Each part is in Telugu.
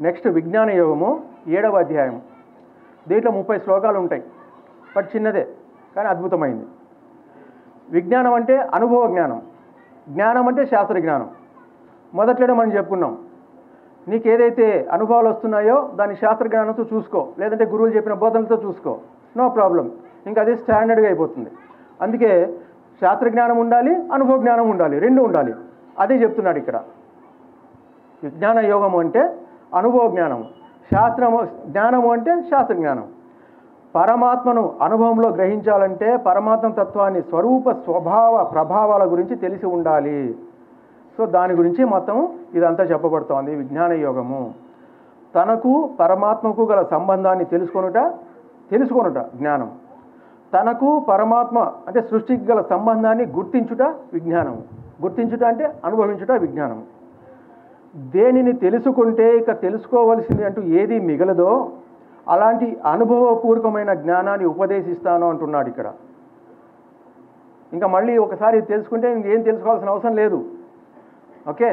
నెక్స్ట్ విజ్ఞాన యోగము ఏడవ అధ్యాయం దీంట్లో ముప్పై శ్లోకాలు ఉంటాయి బట్ చిన్నదే కానీ అద్భుతమైంది విజ్ఞానం అంటే అనుభవ జ్ఞానం జ్ఞానం అంటే శాస్త్ర జ్ఞానం మొదట్లోనే మనం చెప్పుకున్నాం నీకు ఏదైతే అనుభవాలు వస్తున్నాయో దాన్ని శాస్త్ర జ్ఞానంతో చూసుకో లేదంటే గురువులు చెప్పిన బోధనలతో చూసుకో నో ప్రాబ్లం ఇంకా అది స్టాండర్డ్గా అయిపోతుంది అందుకే శాస్త్ర జ్ఞానం ఉండాలి అనుభవ జ్ఞానం ఉండాలి రెండు ఉండాలి అదే చెప్తున్నాడు ఇక్కడ విజ్ఞాన యోగము అంటే అనుభవ జ్ఞానం శాస్త్రము జ్ఞానము అంటే శాస్త్ర జ్ఞానం పరమాత్మను అనుభవంలో గ్రహించాలంటే పరమాత్మ తత్వాన్ని స్వరూప స్వభావ ప్రభావాల గురించి తెలిసి ఉండాలి సో దాని గురించి మొత్తం ఇదంతా చెప్పబడుతోంది విజ్ఞాన యోగము తనకు పరమాత్మకు గల సంబంధాన్ని తెలుసుకొనుట తెలుసుకొనుట జ్ఞానం తనకు పరమాత్మ అంటే సృష్టికి గల సంబంధాన్ని గుర్తించుట విజ్ఞానం గుర్తించుట అంటే అనుభవించుట విజ్ఞానం దేనిని తెలుసుకుంటే ఇక తెలుసుకోవలసింది అంటూ ఏది మిగలదో అలాంటి అనుభవపూర్వకమైన జ్ఞానాన్ని ఉపదేశిస్తాను అంటున్నాడు ఇక్కడ ఇంకా మళ్ళీ ఒకసారి తెలుసుకుంటే ఇంకేం తెలుసుకోవాల్సిన అవసరం లేదు ఓకే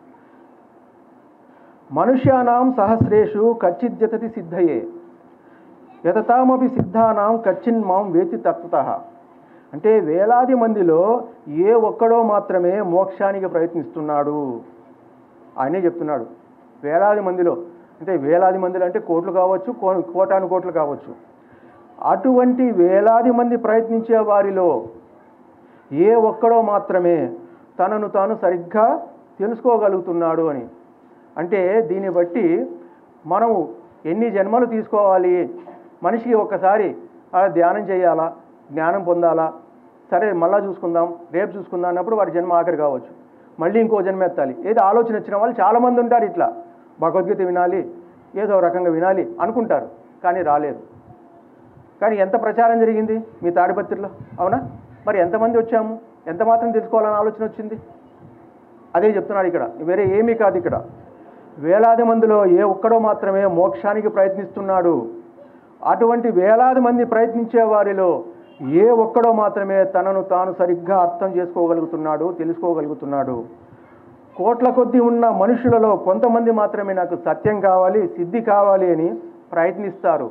మనుష్యానాం సహస్రేషు కచ్చిద్యతతి సిద్ధయే యతతామపి సిద్ధానాం కచ్చిన్ మాం వేతి తత్వత అంటే వేలాది మందిలో ఏ ఒక్కడో మాత్రమే మోక్షానికి ప్రయత్నిస్తున్నాడు ఆయనే చెప్తున్నాడు వేలాది మందిలో అంటే వేలాది మందిలో అంటే కోట్లు కావచ్చు కో- కోటాను కోట్లు కావచ్చు అటువంటి వేలాది మంది ప్రయత్నించే వారిలో ఏ ఒక్కడో మాత్రమే తనను తాను సరిగ్గా తెలుసుకోగలుగుతున్నాడు అని అంటే దీన్ని బట్టి మనం ఎన్ని జన్మలు తీసుకోవాలి మనిషికి ఒక్కసారి అలా ధ్యానం చేయాలా జ్ఞానం పొందాలా సరే మళ్ళా చూసుకుందాం రేపు చూసుకుందాం అన్నప్పుడు వాడి జన్మ ఆఖరి కావచ్చు మళ్ళీ ఇంకో జన్మ ఎత్తాలి ఏదో ఆలోచన వచ్చిన వాళ్ళు చాలామంది ఉంటారు ఇట్లా భగవద్గీత వినాలి ఏదో రకంగా వినాలి అనుకుంటారు కానీ రాలేదు కానీ ఎంత ప్రచారం జరిగింది మీ తాడిపత్రిలో అవునా మరి ఎంతమంది వచ్చాము ఎంత మాత్రం తెలుసుకోవాలని ఆలోచన వచ్చింది అదే చెప్తున్నాడు ఇక్కడ వేరే ఏమీ కాదు ఇక్కడ వేలాది మందిలో ఏ ఒక్కడో మాత్రమే మోక్షానికి ప్రయత్నిస్తున్నాడు అటువంటి వేలాది మంది ప్రయత్నించే వారిలో ఏ ఒక్కడో మాత్రమే తనను తాను సరిగ్గా అర్థం చేసుకోగలుగుతున్నాడు తెలుసుకోగలుగుతున్నాడు కోట్ల కొద్దీ ఉన్న మనుషులలో కొంతమంది మాత్రమే నాకు సత్యం కావాలి సిద్ధి కావాలి అని ప్రయత్నిస్తారు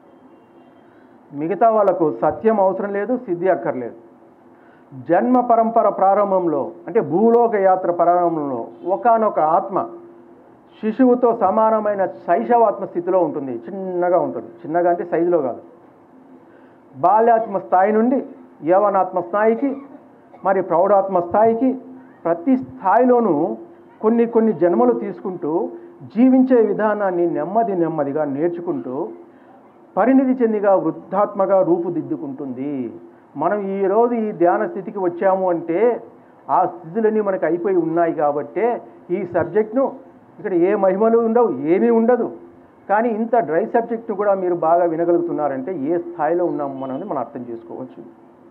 మిగతా వాళ్ళకు సత్యం అవసరం లేదు సిద్ధి అక్కర్లేదు జన్మ పరంపర ప్రారంభంలో అంటే భూలోక యాత్ర ప్రారంభంలో ఒకానొక ఆత్మ శిశువుతో సమానమైన శైశవాత్మ స్థితిలో ఉంటుంది చిన్నగా ఉంటుంది చిన్నగా అంటే సైజులో కాదు బాల్యాత్మ స్థాయి నుండి యవనాత్మ స్థాయికి మరి ప్రౌఢాత్మ స్థాయికి ప్రతి స్థాయిలోనూ కొన్ని కొన్ని జన్మలు తీసుకుంటూ జీవించే విధానాన్ని నెమ్మది నెమ్మదిగా నేర్చుకుంటూ పరిణితి చెందిగా వృద్ధాత్మగా రూపుదిద్దుకుంటుంది మనం ఈరోజు ఈ ధ్యాన స్థితికి వచ్చాము అంటే ఆ స్థితులన్నీ మనకు అయిపోయి ఉన్నాయి కాబట్టే ఈ సబ్జెక్ట్ను ఇక్కడ ఏ మహిమలు ఉండవు ఏమీ ఉండదు కానీ ఇంత డ్రై సబ్జెక్ట్ను కూడా మీరు బాగా వినగలుగుతున్నారంటే ఏ స్థాయిలో ఉన్నాము మనం అని మనం అర్థం చేసుకోవచ్చు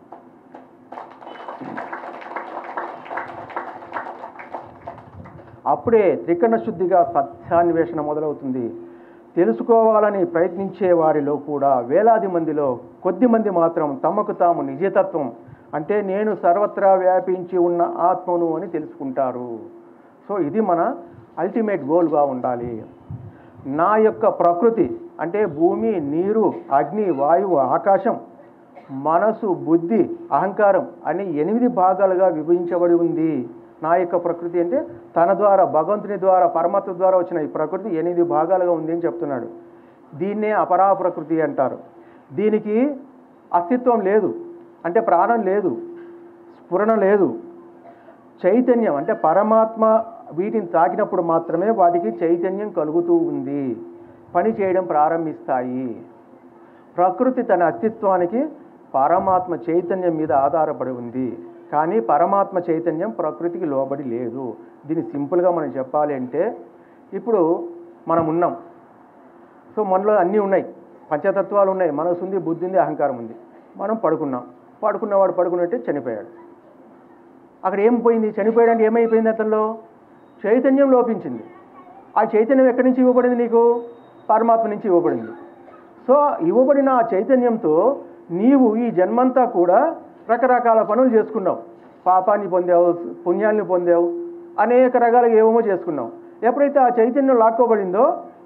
అప్పుడే త్రికరణ శుద్ధిగా సత్యాన్వేషణ మొదలవుతుంది తెలుసుకోవాలని ప్రయత్నించే వారిలో కూడా వేలాది మందిలో కొద్ది మంది మాత్రం తమకు తాము నిజతత్వం అంటే నేను సర్వత్రా వ్యాపించి ఉన్న ఆత్మను అని తెలుసుకుంటారు సో ఇది మన అల్టిమేట్ గోల్గా ఉండాలి నా యొక్క ప్రకృతి అంటే భూమి నీరు అగ్ని వాయువు ఆకాశం మనసు బుద్ధి అహంకారం అని ఎనిమిది భాగాలుగా విభజించబడి ఉంది నా యొక్క ప్రకృతి అంటే తన ద్వారా భగవంతుని ద్వారా పరమాత్మ ద్వారా వచ్చిన ఈ ప్రకృతి ఎనిమిది భాగాలుగా ఉంది అని చెప్తున్నాడు దీన్నే అపరా ప్రకృతి అంటారు దీనికి అస్తిత్వం లేదు అంటే ప్రాణం లేదు స్ఫురణ లేదు చైతన్యం అంటే పరమాత్మ వీటిని తాకినప్పుడు మాత్రమే వాటికి చైతన్యం కలుగుతూ ఉంది పని చేయడం ప్రారంభిస్తాయి ప్రకృతి తన అస్తిత్వానికి పరమాత్మ చైతన్యం మీద ఆధారపడి ఉంది కానీ పరమాత్మ చైతన్యం ప్రకృతికి లోబడి లేదు దీన్ని సింపుల్గా మనం చెప్పాలి అంటే ఇప్పుడు మనం ఉన్నాం సో మనలో అన్నీ ఉన్నాయి పంచతత్వాలు ఉన్నాయి మనసు ఉంది బుద్ధి ఉంది అహంకారం ఉంది మనం పడుకున్నాం పడుకున్నవాడు పడుకున్నట్టే చనిపోయాడు అక్కడ ఏం పోయింది చనిపోయాడంటే ఏమైపోయింది అతనిలో చైతన్యం లోపించింది ఆ చైతన్యం ఎక్కడి నుంచి ఇవ్వబడింది నీకు పరమాత్మ నుంచి ఇవ్వబడింది సో ఇవ్వబడిన ఆ చైతన్యంతో నీవు ఈ జన్మంతా కూడా రకరకాల పనులు చేసుకున్నావు పాపాన్ని పొందావు పుణ్యాన్ని పొందావు అనేక రకాలుగా ఏమేమో చేసుకున్నావు ఎప్పుడైతే ఆ చైతన్యం లాక్కోబడిందో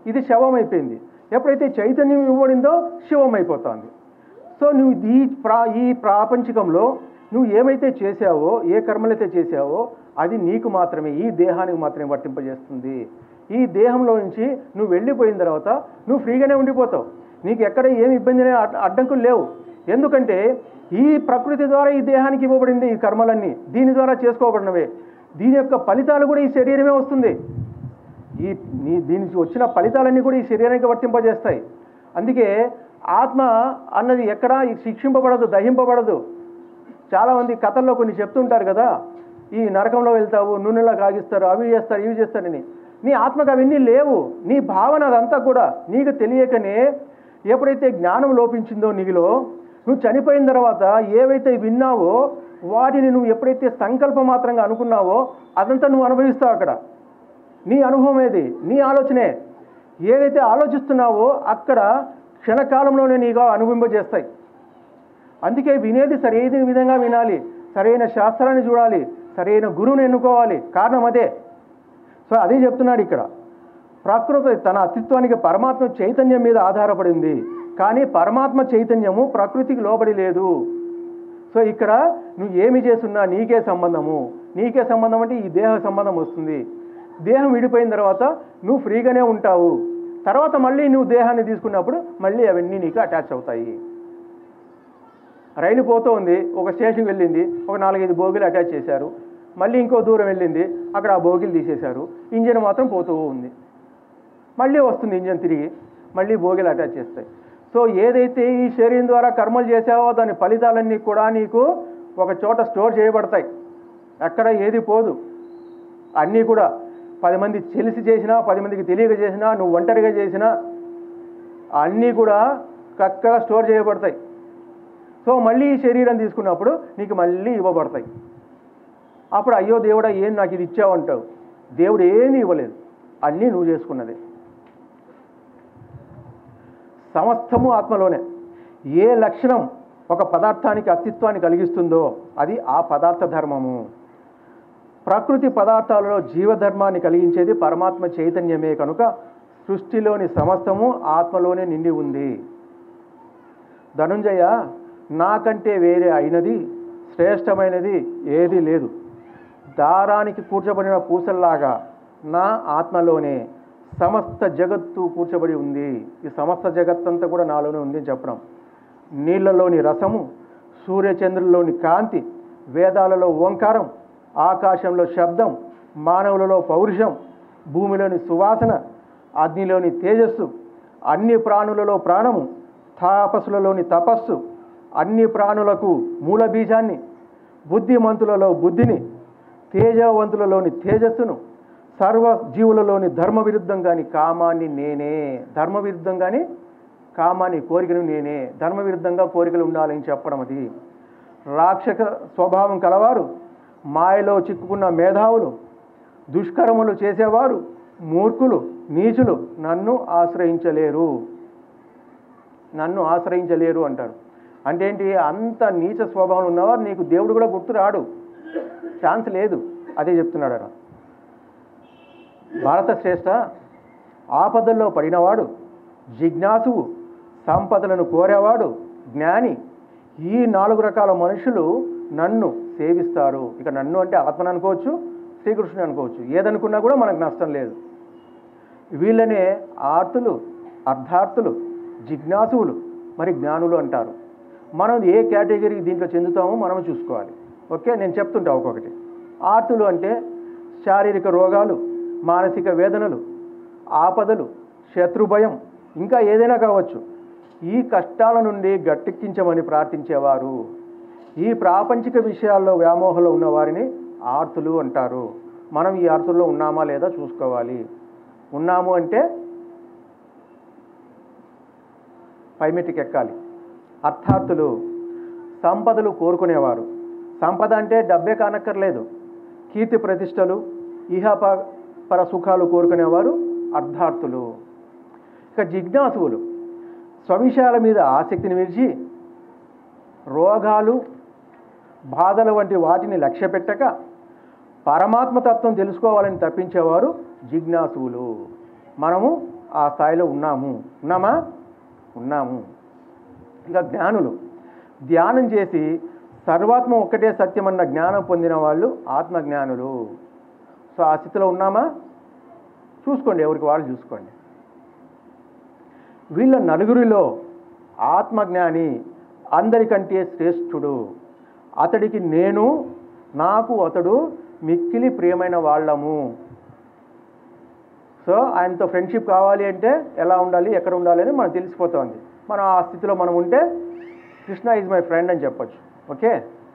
ఇది శవం అయిపోయింది ఎప్పుడైతే చైతన్యం ఇవ్వబడిందో శివం అయిపోతుంది సో నువ్వు ఈ ప్రా ఈ ప్రాపంచికంలో నువ్వు ఏమైతే చేసావో ఏ కర్మలైతే చేసావో అది నీకు మాత్రమే ఈ దేహానికి మాత్రమే వర్తింపజేస్తుంది ఈ దేహంలో నుంచి నువ్వు వెళ్ళిపోయిన తర్వాత నువ్వు ఫ్రీగానే ఉండిపోతావు నీకు ఎక్కడ ఏమి ఇబ్బంది లే- అడ్- అడ్డంకులు లేవు ఎందుకంటే ఈ ప్రకృతి ద్వారా ఈ దేహానికి ఇవ్వబడింది ఈ కర్మలన్నీ దీని ద్వారా చేసుకోబడినవే దీని యొక్క ఫలితాలు కూడా ఈ శరీరమే వస్తుంది ఈ నీ దీనికి వచ్చిన ఫలితాలన్నీ కూడా ఈ శరీరానికి వర్తింపజేస్తాయి అందుకే ఆత్మ అన్నది ఎక్కడా శిక్షింపబడదు దహింపబడదు చాలామంది కథల్లో కొన్ని చెప్తుంటారు కదా ఈ నరకంలో వెళ్తావు నూనెలా కాగిస్తారు అవి చేస్తారు ఇవి చేస్తారని నీ ఆత్మకు అవన్నీ లేవు నీ భావన అదంతా కూడా నీకు తెలియకనే ఎప్పుడైతే జ్ఞానం లోపించిందో నీలో నువ్వు చనిపోయిన తర్వాత ఏవైతే విన్నావో వాటిని నువ్వు ఎప్పుడైతే సంకల్పం మాత్రంగా అనుకున్నావో అదంతా నువ్వు అనుభవిస్తావు అక్కడ నీ అనుభవం ఏది నీ ఆలోచనే ఏదైతే ఆలోచిస్తున్నావో అక్కడ క్షణకాలంలోనే నీగా అనుభవింపజేస్తాయి అందుకే వినేది సరైన విధంగా వినాలి సరైన శాస్త్రాన్ని చూడాలి సరైన గురువుని ఎన్నుకోవాలి కారణం అదే సో అదే చెప్తున్నాడు ఇక్కడ ప్రకృతి తన అస్తిత్వానికి పరమాత్మ చైతన్యం మీద ఆధారపడింది కానీ పరమాత్మ చైతన్యము ప్రకృతికి లోబడి లేదు సో ఇక్కడ నువ్వు ఏమి చేస్తున్నా నీకే సంబంధము నీకే సంబంధం అంటే ఈ దేహ సంబంధం వస్తుంది దేహం విడిపోయిన తర్వాత నువ్వు ఫ్రీగానే ఉంటావు తర్వాత మళ్ళీ నువ్వు దేహాన్ని తీసుకున్నప్పుడు మళ్ళీ అవన్నీ నీకు అటాచ్ అవుతాయి రైలు పోతూ ఉంది ఒక స్టేషన్కి వెళ్ళింది ఒక నాలుగైదు బోగిలు అటాచ్ చేశారు మళ్ళీ ఇంకో దూరం వెళ్ళింది అక్కడ ఆ బోగిలు తీసేశారు ఇంజిన్ మాత్రం పోతూ ఉంది మళ్ళీ వస్తుంది ఇంజన్ తిరిగి మళ్ళీ బోగిలు అటాచ్ చేస్తాయి సో ఏదైతే ఈ శరీరం ద్వారా కర్మలు చేసావో దాని ఫలితాలన్నీ కూడా నీకు ఒక చోట స్టోర్ చేయబడతాయి ఎక్కడ ఏది పోదు అన్నీ కూడా పది మంది తెలిసి చేసినా పది మందికి తెలియక చేసినా నువ్వు ఒంటరిగా చేసినా అన్నీ కూడా చక్కగా స్టోర్ చేయబడతాయి సో మళ్ళీ ఈ శరీరం తీసుకున్నప్పుడు నీకు మళ్ళీ ఇవ్వబడతాయి అప్పుడు అయ్యో దేవుడా ఏం నాకు ఇది ఇచ్చావు అంటావు దేవుడు ఏమీ ఇవ్వలేదు అన్నీ నువ్వు చేసుకున్నదే సమస్తము ఆత్మలోనే ఏ లక్షణం ఒక పదార్థానికి అస్తిత్వాన్ని కలిగిస్తుందో అది ఆ పదార్థ ధర్మము ప్రకృతి పదార్థాలలో జీవధర్మాన్ని కలిగించేది పరమాత్మ చైతన్యమే కనుక సృష్టిలోని సమస్తము ఆత్మలోనే నిండి ఉంది ధనుంజయ నాకంటే వేరే అయినది శ్రేష్టమైనది ఏదీ లేదు దారానికి కూర్చబడిన పూసల్లాగా నా ఆత్మలోనే సమస్త జగత్తు కూర్చబడి ఉంది ఈ సమస్త జగత్తంతా కూడా నాలోనే ఉంది అని చెప్పడం నీళ్లలోని రసము సూర్యచంద్రుల్లోని కాంతి వేదాలలో ఓంకారం ఆకాశంలో శబ్దం మానవులలో పౌరుషం భూమిలోని సువాసన అగ్నిలోని తేజస్సు అన్ని ప్రాణులలో ప్రాణము తాపసులలోని తపస్సు అన్ని ప్రాణులకు మూల బీజాన్ని బుద్ధిమంతులలో బుద్ధిని తేజవంతులలోని తేజస్సును సర్వ జీవులలోని ధర్మ విరుద్ధంగాని కామాన్ని నేనే ధర్మ విరుద్ధంగాని కామాన్ని కోరికను నేనే ధర్మ విరుద్ధంగా కోరికలు ఉండాలని చెప్పడం అది రాక్షక స్వభావం కలవారు మాయలో చిక్కుకున్న మేధావులు దుష్కర్మలు చేసేవారు మూర్ఖులు నీచులు నన్ను ఆశ్రయించలేరు నన్ను ఆశ్రయించలేరు అంటారు అంటే ఏంటి అంత నీచ స్వభావం ఉన్నవారు నీకు దేవుడు కూడా గుర్తు రాడు ఛాన్స్ లేదు అదే చెప్తున్నాడు ఆయన భారత శ్రేష్ఠ ఆపదల్లో పడినవాడు జిజ్ఞాసువు సంపదలను కోరేవాడు జ్ఞాని ఈ నాలుగు రకాల మనుషులు నన్ను సేవిస్తారు ఇక నన్ను అంటే ఆత్మను అనుకోవచ్చు శ్రీకృష్ణుని అనుకోవచ్చు ఏదనుకున్నా కూడా మనకు నష్టం లేదు వీళ్ళనే ఆర్తులు అర్థార్థులు జిజ్ఞాసువులు మరి జ్ఞానులు అంటారు మనం ఏ కేటగిరీకి దీంట్లో చెందుతామో మనం చూసుకోవాలి ఓకే నేను చెప్తుంటా ఒక్కొక్కటి ఆర్తులు అంటే శారీరక రోగాలు మానసిక వేదనలు ఆపదలు శత్రుభయం ఇంకా ఏదైనా కావచ్చు ఈ కష్టాల నుండి గట్టెక్కించమని ప్రార్థించేవారు ఈ ప్రాపంచిక విషయాల్లో వ్యామోహంలో ఉన్న వారిని ఆర్తులు అంటారు మనం ఈ ఆర్తుల్లో ఉన్నామా లేదా చూసుకోవాలి ఉన్నాము అంటే పైమెట్టికి ఎక్కాలి అర్థార్థులు సంపదలు కోరుకునేవారు సంపద అంటే డబ్బే కానక్కర్లేదు కీర్తి ప్రతిష్టలు ఇహప పర సుఖాలు కోరుకునేవారు అర్థార్థులు ఇక జిజ్ఞాసువులు స్వవిషయాల మీద ఆసక్తిని విడిచి రోగాలు బాధల వంటి వాటిని లక్ష్య పెట్టక పరమాత్మతత్వం తెలుసుకోవాలని తప్పించేవారు జిజ్ఞాసువులు మనము ఆ స్థాయిలో ఉన్నాము ఉన్నామా ఉన్నాము ఇక జ్ఞానులు ధ్యానం చేసి సర్వాత్మ ఒక్కటే సత్యమన్న జ్ఞానం పొందిన వాళ్ళు ఆత్మజ్ఞానులు సో ఆ స్థితిలో ఉన్నామా చూసుకోండి ఎవరికి వాళ్ళు చూసుకోండి వీళ్ళ నలుగురిలో ఆత్మజ్ఞాని అందరికంటే శ్రేష్ఠుడు అతడికి నేను నాకు అతడు మిక్కిలి ప్రియమైన వాళ్ళము సో ఆయనతో ఫ్రెండ్షిప్ కావాలి అంటే ఎలా ఉండాలి ఎక్కడ ఉండాలి అని మనకు తెలిసిపోతుంది మనం ఆ స్థితిలో మనం ఉంటే కృష్ణ ఈజ్ మై ఫ్రెండ్ అని చెప్పొచ్చు ఓకే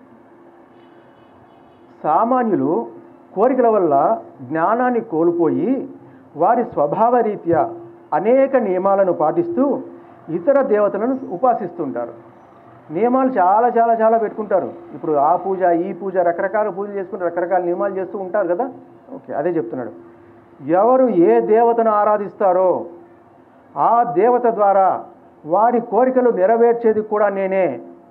సామాన్యులు కోరికల వల్ల జ్ఞానాన్ని కోల్పోయి వారి స్వభావ రీత్యా అనేక నియమాలను పాటిస్తూ ఇతర దేవతలను ఉపాసిస్తుంటారు నియమాలు చాలా చాలా చాలా పెట్టుకుంటారు ఇప్పుడు ఆ పూజ ఈ పూజ రకరకాల పూజలు చేసుకుంటూ రకరకాల నియమాలు చేస్తూ ఉంటారు కదా ఓకే అదే చెప్తున్నాడు ఎవరు ఏ దేవతను ఆరాధిస్తారో ఆ దేవత ద్వారా వారి కోరికలు నెరవేర్చేది కూడా నేనే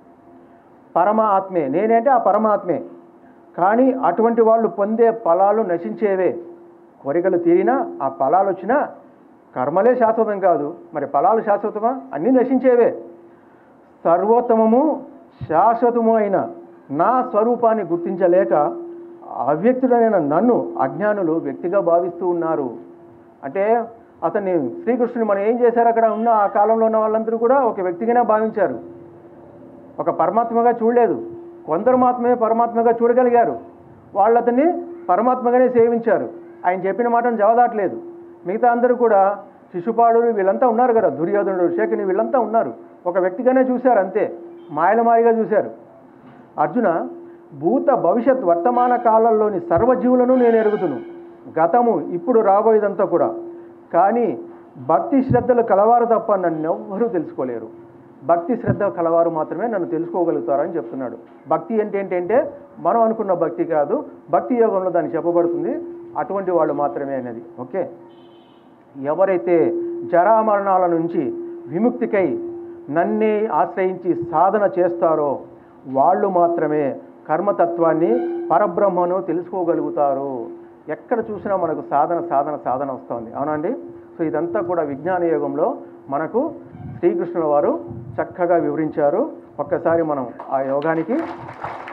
పరమాత్మే నేనంటే ఆ పరమాత్మే కానీ అటువంటి వాళ్ళు పొందే ఫలాలు నశించేవే కోరికలు తీరినా ఆ ఫలాలు వచ్చినా కర్మలే శాశ్వతం కాదు మరి ఫలాలు శాశ్వతమా అన్నీ నశించేవే సర్వోత్తమము శాశ్వతము అయిన నా స్వరూపాన్ని గుర్తించలేక అవ్యక్తుడైన నన్ను అజ్ఞానులు వ్యక్తిగా భావిస్తూ ఉన్నారు అంటే అతన్ని శ్రీకృష్ణుని మనం ఏం చేశారు అక్కడ ఉన్న ఆ కాలంలో ఉన్న వాళ్ళందరూ కూడా ఒక వ్యక్తిగానే భావించారు ఒక పరమాత్మగా చూడలేదు కొందరు మాత్రమే పరమాత్మగా చూడగలిగారు వాళ్ళు అతన్ని పరమాత్మగానే సేవించారు ఆయన చెప్పిన మాటను జవదాట్లేదు మిగతా అందరూ కూడా శిశుపాలుడు వీళ్ళంతా ఉన్నారు కదా దుర్యోధనుడు శేఖని వీళ్ళంతా ఉన్నారు ఒక వ్యక్తిగానే చూశారు అంతే మాయలమారిగా చూశారు అర్జున భూత భవిష్యత్ వర్తమాన కాలంలోని సర్వజీవులను నేను ఎరుగుతును గతము ఇప్పుడు రాబోయేదంతా కూడా కానీ భక్తి శ్రద్ధలు కలవారు తప్ప నన్ను ఎవ్వరూ తెలుసుకోలేరు భక్తి శ్రద్ధ కలవారు మాత్రమే నన్ను తెలుసుకోగలుగుతారని చెప్తున్నాడు భక్తి అంటే ఏంటంటే మనం అనుకున్న భక్తి కాదు భక్తి యోగంలో దాన్ని చెప్పబడుతుంది అటువంటి వాళ్ళు మాత్రమే అనేది ఓకే ఎవరైతే జరామరణాల నుంచి విముక్తికై నన్నే ఆశ్రయించి సాధన చేస్తారో వాళ్ళు మాత్రమే కర్మతత్వాన్ని పరబ్రహ్మను తెలుసుకోగలుగుతారు ఎక్కడ చూసినా మనకు సాధన సాధన సాధన వస్తుంది అవునండి సో ఇదంతా కూడా విజ్ఞాన యోగంలో మనకు శ్రీకృష్ణుల వారు చక్కగా వివరించారు ఒక్కసారి మనం ఆ యోగానికి